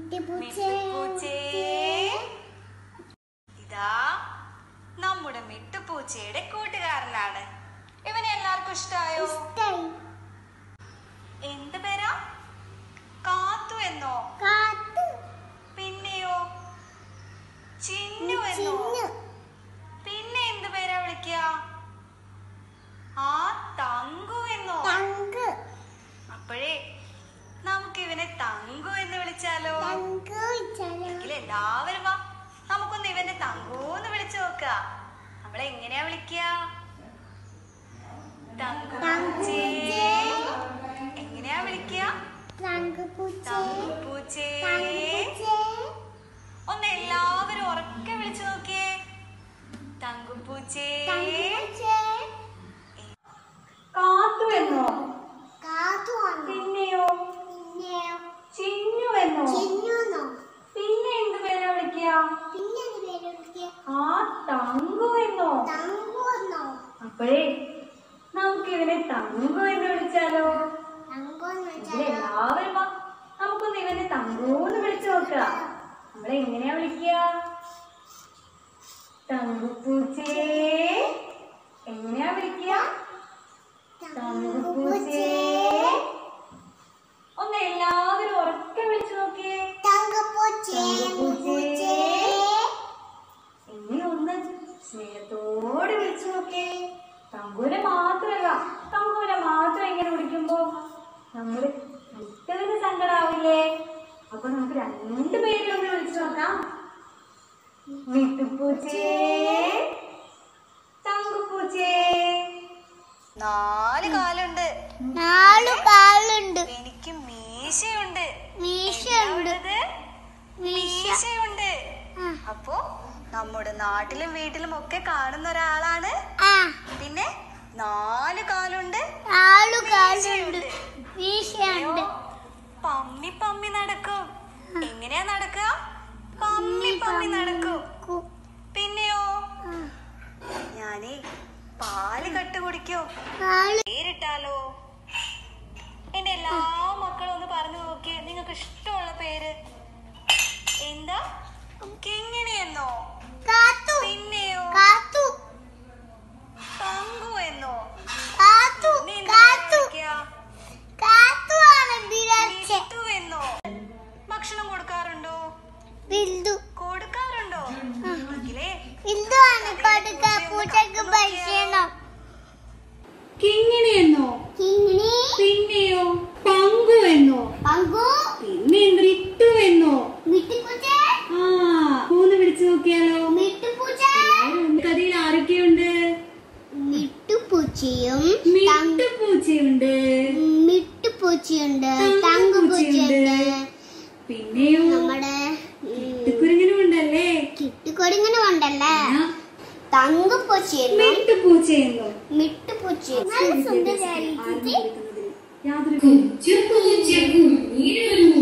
മിട്ടുപൂച്ചേ. ഇതാ നമ്മുടെ മിട്ടുപൂച്ചയുടെ കൂട്ടുകാരനാണ് ഇവനെ എല്ലാവർക്കും ഇഷ്ടായോ എന്ത് പേരാ കാത്തു എന്നോ പിന്നെയോ ചിന്നു എന്നോ പിന്നെ എന്ത് പേരാ വിളിക്കുക ആ തങ്കു എന്നോ അപ്പോഴേ നമുക്ക് ഇവനെ തങ്കു എന്ന് വിളിച്ചാലോ എങ്കിൽ എല്ലാവരും വാ നമുക്കൊന്ന് ഇവനെ തങ്കു എന്ന് വിളിച്ചു നോക്ക നമ്മളെ എങ്ങനെയാ വിളിക്കുക തങ്കു പൂച്ചേ എങ്ങനെയാ വിളിക്കുക തങ്കു പൂച്ചേ ഒന്ന് എല്ലാവരും ഉറക്കെ വിളിച്ചു നോക്കിയേ തങ്കു പൂച്ചേ കാത്തു എന്നോ പിന്നെയോ ചിന്നു എന്നോ പിന്നെ എന്ത് പേരാ വിളിക്കുക ആ തങ്കു എന്നോ അപ്പോഴേ നമുക്ക് ഇവനെ തങ്കു എന്ന് വിളിച്ചാലോ ഇതിൽ എല്ലാവരും വാ. നമുക്കൊന്ന് ഇവനെ തങ്കു എന്ന് വിളിച്ചു നോക്കുക നമ്മളെ എങ്ങനെയാ വിളിക്കുക തങ്കുപൂച്ചേ എങ്ങനെയാ വിളിക്കുക തങ്കുപൂച്ചേ ഒന്ന് എല്ലാവരും ഉറക്കെ വിളിച്ചു നോക്കിയേ ഇനി ഒന്ന് സ്നേഹത്തോടെ വിളിച്ചു നോക്കിയേ തങ്കൂനെ മാത്രല്ല തങ്കൂനെ മാത്രം ഇങ്ങനെ വിളിക്കുമ്പോ നമ്മള് വിട്ടതിന് സങ്കടാവില്ലേ അപ്പൊ നമുക്ക് രണ്ടു പേരും ഒന്ന് വിളിച്ചു നോക്കാം മിട്ടുപൂച്ചേ തങ്കുപൂച്ചേ നാല് കാലുണ്ട് നാലു കാലുണ്ട് എനിക്ക് മീശയുണ്ട് മീശയുണ്ട് ഉള്ളത്? മീശ മീശയുണ്ട് ആ. അപ്പോ നമ്മുടെ നാട്ടിലും വീട്ടിലും ഒക്കെ കാണുന്ന ഒരാളാണ് ആ പിന്നെ നാല് കാലുണ്ട് നാലു കാലുണ്ട് മീശയുണ്ട് പമ്മി പമ്മി നടക്കും എങ്ങനെയാ നടക്കുക പമ്മി പമ്മി നടക്കും കു- പിന്നെയോ ആ. ഞാനേ പാല് കട്ട് കുടിക്കും നാല് പേരിട്ടാലോ എന്റെ എല്ലാ മക്കളും ഒന്ന് പറഞ്ഞു നോക്കിയേ നിങ്ങൾക്ക് ഇഷ്ടമുള്ള പേര് എന്താ കിങ്ങിണിയെന്നോ കാത്തു പിന്നെയോ കാത്തു തങ്കു എന്നോ കാത്തു പിന്നെ എന്ത് കാത്തു പേരാ വിളിക്കുക? കാത്തു ആണ് വിളിച്ച മിട്ടു എന്നോ ഭക്ഷണം കൊടുക്കാറുണ്ടോ ബിന്ദു കൊടുക്കാറുണ്ടോ എങ്കിലേ ബിന്ദു ആണ് കൊടുക്ക പൂച്ചക്ക് ഭക്ഷണം കിങ്ങിണി എന്നോ കിങ്ങിണി പിന്നെയോ തങ്കു എന്നോ പങ്കു പിന്നെ മിട്ടു എന്നോ മിട്ടുപൂച്ച ആ മൂന്ന് വിളിച്ചു നോക്കിയാലോ മിട്ടുപൂച്ച കഥയിൽ ആരൊക്കെയുണ്ട് മിട്ടുപൂച്ചയും മിട്ടുപൂച്ചയുണ്ട് മിട്ടുപൂച്ചയുണ്ട് തങ്കുപൂച്ചയുണ്ട്. തങ്കുപൂച്ചയുണ്ട് പിന്നെയോ നമ്മുടെ കുരുങ്ങനും ഉണ്ടല്ലേ കിട്ടുകൊടുങ്ങനും ഉണ്ടല്ലേ തങ്കുപൂച്ചയെന്നും മിട്ടുപൂച്ചയെന്നോ മിട്ടുപൂച്ചയും നല്ല സുന്ദരിയായി യാതൊരു കൊച്ചു പൂച്ച കുഞ്ഞിനൊരു